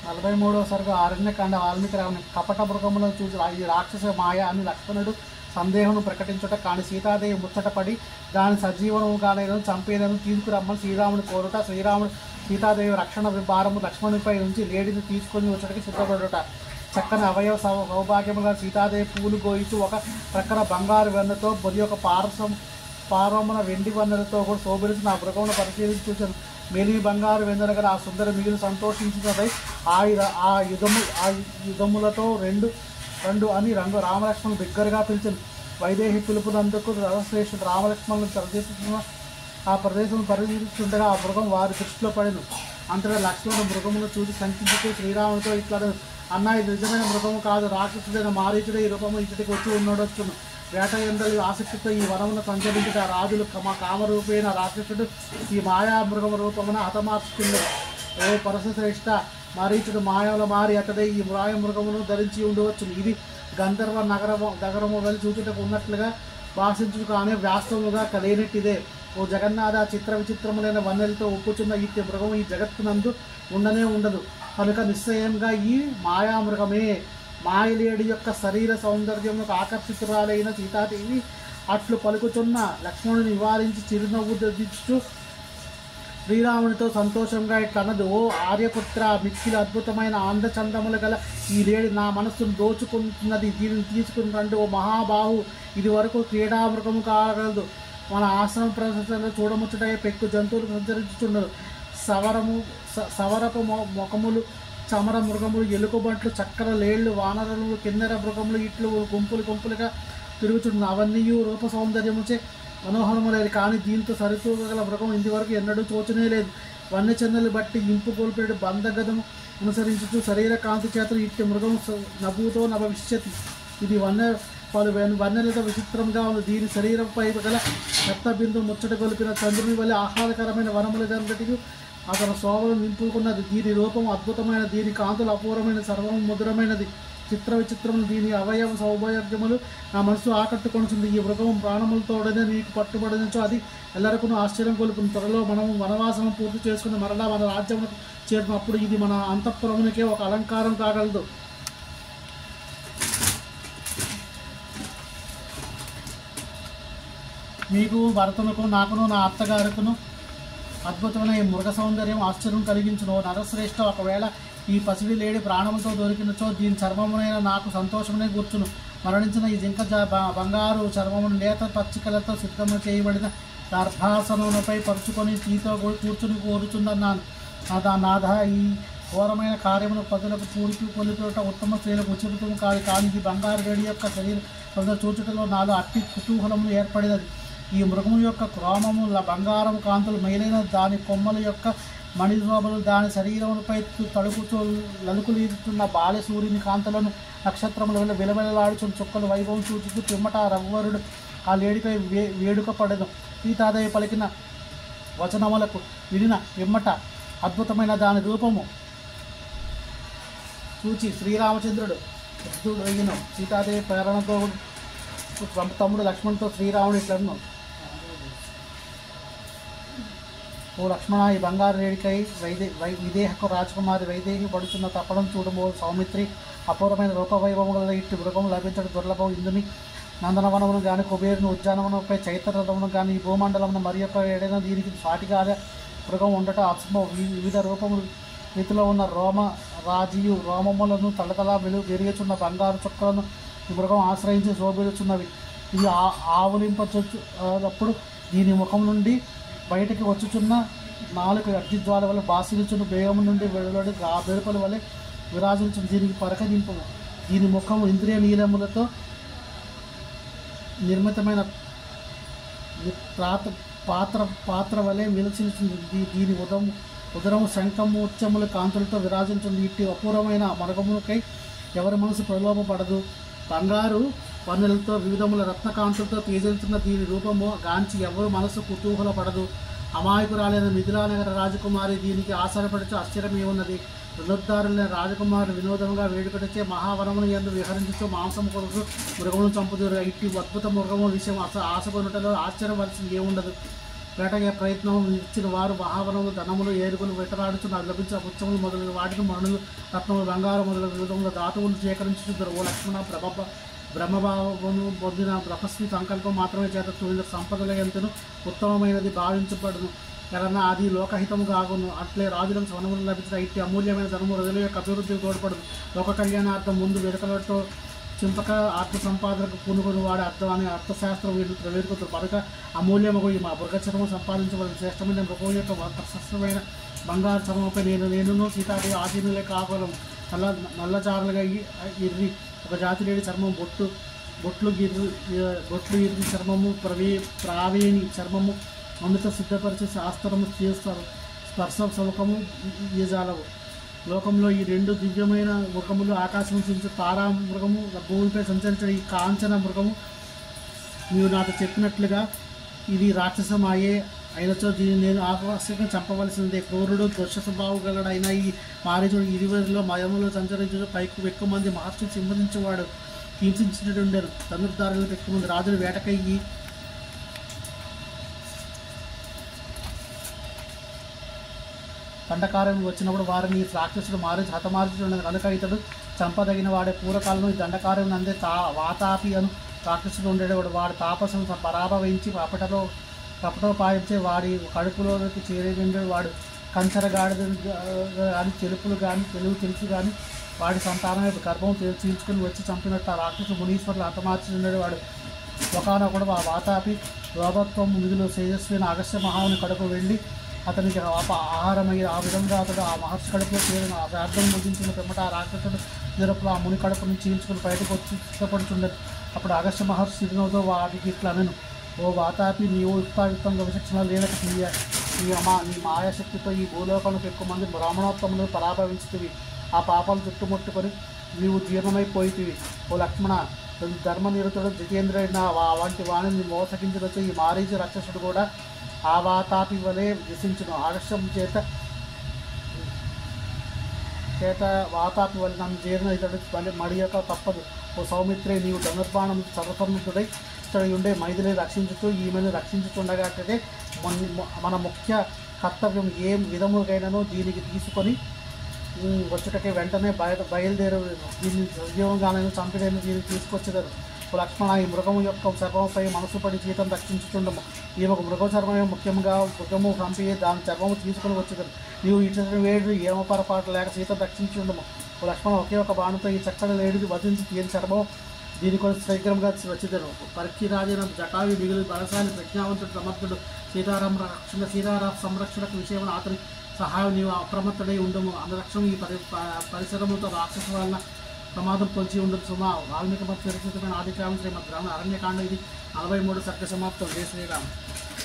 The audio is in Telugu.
నలభై మూడవ సరుకు ఆరణ్యకాండ వాల్మీకి రావణ కపట మృగములను చూసి రా- ఈ రాక్షస మాయ అని లక్ష్మణుడు సందేహం ప్రకటించుట కానీ సీతాదేవి ముచ్చటపడి దాని సజీవనము కాలేదని చంపేదని తీసుకురమ్మని శ్రీరాముని కోరుట శ్రీరాముడు సీతాదేవి రక్షణ భారము లక్ష్మణునిపై ఉంచి లేడీని తీసుకొని వచ్చటకి సిద్ధపడుట చక్కని అవయవ సౌ సౌభాగ్యముగా సీతాదేవి పూలు గోయిచు ఒక ప్రక్కన బంగారు వెన్నతో మరి ఒక పారసం పారమున వెండి వన్నెలతో కూడా శోభించి నా మృగమును పరిశీలించి చూశాను మేలి బంగారు వెన్నెల గల ఆ సుందర మిగిలి సంతోషించినదై ఆ యుధ- ఆ యుధము ఆ యుధములతో రెండు రెండు అని రంగు రామలక్ష్మణులు బిగ్గరగా పిలిచాను వైదేహి పిలుపునందుకు రథశ్రేష్ఠుడు రామలక్ష్మణులు తలచేస్తున్న ఆ ప్రదేశం పరిశీలిస్తుండగా ఆ మృగం వారి దృష్టిలో పడను అంతటా లక్ష్మణుడు మృగమును చూసి శంకించుతూ శ్రీరామునితో ఇట్లా అన్న ఇది నిజమైన మృగము కాదు రాక్షసుడైన మారీచుడు ఈ రూపము ఇచ్చటికి వచ్చి ఉన్నాడొచ్చును వేట ఎందలి ఆసక్తితో ఈ వనమును సంచరించుట రాజులు కమ కామరూపేణ రాక్షసుడు ఈ మాయా మృగము రూపమున హతమార్చుతుంది ఓ పరశుశ్రేష్ఠ మారీచుడు మాయలో మారి అతడే ఈ మాయ మృగమును ధరించి ఉండవచ్చు ఇది గంధర్వ నగరము నగరము వెళ్ళి చూచుటకు ఉన్నట్లుగా భాషించు కానీ వాస్తవముగా కలిగినట్టిదే ఓ జగన్నాథ చిత్ర విచిత్రములైన వన్నెలతో ఒప్పుచున్న ఈ మృగం ఈ జగత్తునందు ఉండనే ఉండదు కనుక నిశ్చయంగా ఈ మాయామృగమే మాయలేడి యొక్క శరీర సౌందర్యములకు ఆకర్షితురాలైన సీతాదేవి అట్లు పలుకుచున్న లక్ష్మణుని నివారించి చిరునవ్వు దిద్దుచు శ్రీరామునితో సంతోషంగా ఇట్లా అన్నది ఓ ఆర్యపుత్ర మిక్కిలి అద్భుతమైన అందచందములు గల ఈ లేడి నా మనస్సును దోచుకుంటున్నది దీనిని తీసుకుని రండి ఓ మహాబాహు ఇది వరకు క్రీడామృగము కాగలదు మన ఆశ్రమ ప్రదర్శనలో చూడముచ్చటే పెక్కు జంతువులు సంచరించుచున్నారు సవరము స- సవరపు మొ- మొఖములు చమర మృగములు ఎలుకబంట్లు చక్కర లేళ్ళు వానరములు కిన్నెర మృగములు ఇట్లు గుంపులు గుంపులుగా తిరుగుచున్నారు అవన్నీ రూప సౌందర్యముచే మనోహరములేదు కానీ దీంతో సరితూగల మృగం ఇంతవరకు ఎన్నడూ తోచనే లేదు వన్యచందలు బట్టి ఇంపు కోల్పేడు బంధగదము అనుసరించుతూ శరీర కాంతి చేత ఇట్టి మృగం స- నభూతో నభవిష్యతి ఇది వన్య పలు వెన్- వన్నెలతో విచిత్రంగా ఉంది దీని శరీరంపై గల రక్త బిందు ముచ్చట గొలిపిన చంద్రుని వల్ల ఆహ్లాదకరమైన వనములన్నిటికీ అతను శోభను నింపుకున్నది దీని రూపం అద్భుతమైన దీని కాంతులు అపూర్వమైన సర్వం మధురమైనది చిత్ర విచిత్రములు దీని అవయవ సౌభాగ్యములు నా మనసు ఆకట్టుకొనుచుంది ఈ మృగం ప్రాణములతోడనే నీకు పట్టుబడినచో అది ఎల్లరికూ ఆశ్చర్యం కొలుపును త్వరలో మనము వనవాసం పూర్తి చేసుకుని మరలా మన రాజ్యములకు చేరినప్పుడు ఇది మన అంతఃపురమునికే ఒక అలంకారం కాగలదు మీకు భరతునకు నాకును నా అత్తగారుకును అద్భుతమైన ఈ మృగ సౌందర్యం ఆశ్చర్యం కలిగించును ఓ నరశ్రేష్ఠ ఒకవేళ ఈ పసిడి లేడి ప్రాణములతో దొరికినచో దీని చర్మమునైన నాకు సంతోషమునే కూర్చును మరణించిన ఈ జింక జ- బ- బంగారు చర్మమును లేత పచ్చికలతో సిద్ధము చేయబడిన గర్భాసనముపై పరుచుకొని తీతో కూ- కూర్చుని కోరుచున్నాను నాదా నాథ ఈ ఘోరమైన కార్యమును ప్రజలకు పూడిపి పొలిపేట ఉత్తమ స్త్రీలకు ఉచితం కాదు కానీ ఈ బంగారు వేడి యొక్క శరీర కొందరు చూచుటలో నాలో అట్టి కుతూహలము ఏర్పడినది ఈ మృగము యొక్క క్రోమము ల- బంగారం కాంతులు మైలైన దాని కొమ్మల యొక్క మణిశోభలు దాని శరీరములపై తు- తడుపుతూ లలుకులీరుతున్న బాల్య సూర్యుని కాంతులను నక్షత్రముల వల్ల విలవిలలాడుచున్న చుక్కలు వైభవం చూచుతూ పిమ్మట ఆ రవ్వరుడు ఆ లేడిపై వే వేడుక పడదు సీతాదేవి పలికిన వచనములకు విడిన పిమ్మట అద్భుతమైన దాని రూపము చూచి శ్రీరామచంద్రుడు వృద్ధుడు అయిన సీతాదేవి ప్రేరణతో తమ తమ్ముడు లక్ష్మణ్తో శ్రీరాముడు ఇట్లను ఓ లక్ష్మణ ఈ బంగారు రేడికై వైదే వై విదేహకు రాజకుమారి వైదేహి పడుచున్న తప్పడం చూడము ఓ సౌమిత్రి అపూర్వమైన రూపవైభవం గల ఇట్టి మృగం లభించడం దుర్లభం ఇందుని నందనవనమును కానీ కుబేరుని ఉద్యానవనంపై చైత్రరథమును కానీ ఈ భూమండలమును మరి యొక్క ఏడైనా దీనికి సాటిగా మృగం ఉండట అసంభవ వి- వివిధ రూపములు రీతిలో ఉన్న రోమ రాజీయు రోమములను తలతలా వెలు వెలుగుచున్న బంగారు చుక్కలను ఈ మృగం ఆశ్రయించి శోభిల్చున్నవి ఇది ఆ ఆవులింపచొచ్చు అప్పుడు దీని ముఖం నుండి బయటికి వచ్చుచున్న నాలుగు అగ్నిజ్వాల వల్ల బాసిలుచున్న బేగము నుండి వెలువడి ఆ బెరుపల వలె విరాజించున్న దీనికి పరకదింపు దీని ముఖం ఇంద్రియ నీలములతో నిర్మితమైన పాత్ర పాత్ర పాత్ర వలె నిలిచింది దీ- దీని ఉదరం ఉదరము శంఖము ఉచ్చముల కాంతులతో విరాజించింది ఇట్టి అపూర్వమైన మరగములకై ఎవరి మనసు ప్రలోభపడదు బంగారు పన్నులతో వివిధముల రత్నకాంతులతో తేజలుతున్న దీని రూపము గాంచి ఎవరు మనసు కుతూహలపడదు అమాయకురాలైన మిథిలానగర రాజకుమారి దీనికి ఆశ్చర్యపడితే ఆశ్చర్యమే ఉన్నది రుణోద్ధారులైన రాజకుమారి వినోదంగా వేడుకటిచే మహావనమును ఎందు విహరించుతూ మాంసం కొరకు మృగమును చంపుతారు ఇట్టి అద్భుత మృగము విషయం అసలు ఆశకొనుటలో ఆశ్చర్యవలసింది ఏముండదు వేటగే ప్రయత్నం ఇచ్చిన వారు మహావనములు ధనములు ఏరుగులు వేటరాడుచున్న లభించిన పుచ్చములు మొదలైన వాటిని మణులు రత్నములు బంగారు మొదలైన విధముల ధాతువులు సేకరించుతున్నారు ఓ లక్ష్మణ ప్రభ బ్రహ్మభావము పొందిన బ్రహ్మస్మి సంకల్పం మాత్రమే చేత తూలిన సంపదల ఎంతను ఉత్తమమైనది భావించబడును ఎలన్నా అది లోకహితము కాగును అట్లే రాజులకు స్వనములు లభించిన ఇట్టి అమూల్యమైన ధనము ప్రజల యొక్క అభివృద్ధికి తోడ్పడును లోక కళ్యాణార్థం ముందు వెనుకలతో చింపక అర్థ సంపాదనకు పూనుకొని వాడే అర్థం అనే అర్థశాస్త్రం వీళ్ళు ప్రవేడుకుతారు కనుక అమూల్యమగు ఈ మా మృగచర్మం సంపాదించబడిన శ్రేష్టమైన మృగం యొక్క ప్రశస్తమైన బంగారు చర్మంపై నేను నేనును సీతాదేవి ఆధీనులే కాగలం నల్ల నల్లచారులుగా ఇ- ఇర్రి ఒక జాతి లేని చర్మం బొట్టు బొట్లు గిర్రి బొట్లు ఇర్రి చర్మము ప్రవే ప్రావేణి చర్మము అమృత సిద్ధపరిచే శాస్త్రము చేస్తారు స్పర్శ సులకము ఈజాలవు లోకంలో ఈ రెండు దివ్యమైన మృగములు ఆకాశం చించు తారా మృగము భూమిపై సంచరించిన ఈ కాంచన మృగము నీవు నాతో చెప్పినట్లుగా ఇది రాక్షసమాయే అయినచో దీన్ని నేను ఆకస్మికంగా చంపవలసిందే క్రూరుడు దుష్ట స్వభావం గలడైన ఈ మారీచుడు ఇరువురిలో మయములో సంచరించు పైకి ఎక్కువ మంది మహర్షులు సింహదించేవాడు హింసించినట్టుండేను ధనుర్ధారులకు ఎక్కువ మంది రాజులు వేటకయ్యి దండకార్యం వచ్చినప్పుడు వారిని ఈ రాక్షసుడు మారి హతమార్చుచున్నది కనుక ఇతడు చంపదగిన వాడే పూర్వకాలంలో ఈ దండకార్యం అందే తా వాతాపి అను రాక్షసుడు ఉండేవాడు వాడి తాపసును పరాభవించి కపటలో కపటలో పాయించే వాడి కడుపులోకి చేరేది వాడు కంచర గాడిద కానీ తెలుపులు కానీ తెలుగు తెలుసు కానీ వాడి సంతానమే గర్భం చీ- చీల్చుకుని వచ్చి చంపినట్టు ఆ రాక్షసు మునీశ్వరులు హతమార్చి ఉండేవాడు ఒకనొకడు ఆ వాతాపి రోగత్వం మిగులు తేజస్వైన అగస్త్య మహాముని కడుపు వెళ్ళి అతనికి ఆప- ఆహారమై ఆ విధంగా అతడు ఆ మహర్షి కడుపులో చేరిన ఆ వ్యర్థం ముగించిన పిమ్మట ఆ రాక్షసుడు నిరపులు ఆ ముని కడుపు నుంచి చీల్చుకుని బయటకు వచ్చి సిద్ధపడుతుండదు అప్పుడు అగస్త్య మహర్షి చిరునవ్వుతో వాడికి ఇట్లా అనను ఓ వాతాపి నీవు యుక్తాయుక్తంగా విచక్షణ లేనక నీ నీ మా నీ మాయాశక్తితో ఈ భూలోకంలో ఎక్కువ మంది బ్రాహ్మణోత్తములు పరాభవించుతవి ఆ పాపాలు చుట్టుముట్టుకొని నీవు జీర్ణమైపోయితివి ఓ లక్ష్మణ ధర్మనిరతుడు జితేంద్రుడైన వా- వంటి వాణిని మోసగించవచ్చు ఈ మారీచి రాక్షసుడు కూడా ఆ వాతాపి వలె వ్యసించును ఆలస్యం చేత చేత వాతాపి వల్ల నన్ను జీర్ణ ఇతడు మళ్ళీ మడియక తప్పదు ఓ సౌమిత్రే నీవు ధనుర్బాణం సర్వసన్నుడై ఇతడు ఉండే మైదిని రక్షించుతూ ఈమెను రక్షించుతుండగట్టే మన మన ముఖ్య కర్తవ్యం ఏ విధముకైనానో దీనికి తీసుకొని ఉమ్, వచ్చుటకే వెంటనే బయట బయలుదేరు దీన్ని సజీవంగానే చంపిడేని దీన్ని తీసుకొచ్చేదారు ఓ లక్ష్మణ ఈ మృగము యొక్క చర్మముపై మనసు పడి జీతం రక్షించుతుండము ఈమెకు మృగ చర్మమే ముఖ్యంగా మృగము చంపి దాని చర్మము తీసుకుని వచ్చేదారు నీవు ఇటు వేడు ఏమ పొరపాటు లేక సీతం రక్షించుండము ఓ లక్ష్మణ ఒకే ఒక బాణంతో ఈ చక్కటి లేడిది వధించి తీని చర్మం దీని కొరకు శీఘ్రంగా వచ్చేదారు పరీక్షరాజైన జటావి మిగిలి బలశాలి ప్రజ్ఞావంతుడు సమర్థుడు సీతారామ రక్షణ సీతారామ సంరక్షణకు విషయం అతని సహాయం నీవు అప్రమత్తడై ఉండము అనురక్షణ ఈ పరి ప- పరిసరములతో రాక్షస వలన ప్రమాదం పొంచి ఉండదు సుమా వాల్మీకి మధ్య చరిత్రమైన ఆదికాలం శ్రీమద్ గ్రామ అరణ్యకాండ ఇది నలభై మూడు సర్గ సమాప్తం జయ శ్రీరామ్